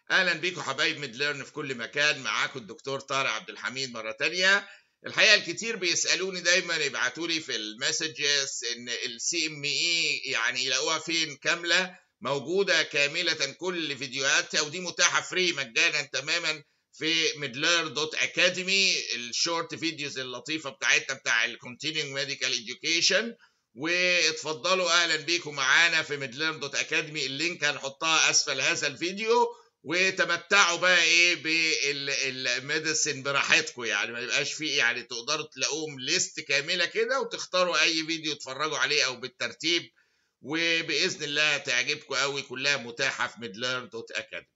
اهلا بيكم حبايب ميدليرن في كل مكان معاكم الدكتور طارق عبد الحميد مره تانية الحقيقه الكتير بيسالوني دايما يبعتوا لي في المسجز ان السي ام اي يعني يلاقوها فين كامله موجوده كامله كل فيديوهاتها ودي متاحه فري مجانا تماما في ميدلر دوت اكاديمي الشورت فيديوز اللطيفه بتاعتنا بتاع الكونتينيوم ميديكال اديوكيشن واتفضلوا اهلا بيكم معانا في ميدلر دوت اكاديمي اللينك هنحطها اسفل هذا الفيديو وتمتعوا بقى ايه بالميديسن براحتكم يعني ما يبقاش فيه يعني تقدروا تلاقوهم ليست كامله كده وتختاروا اي فيديو تتفرجوا عليه او بالترتيب وباذن الله تعجبكم قوي كلها متاحه في ميدلر دوت اكاديمي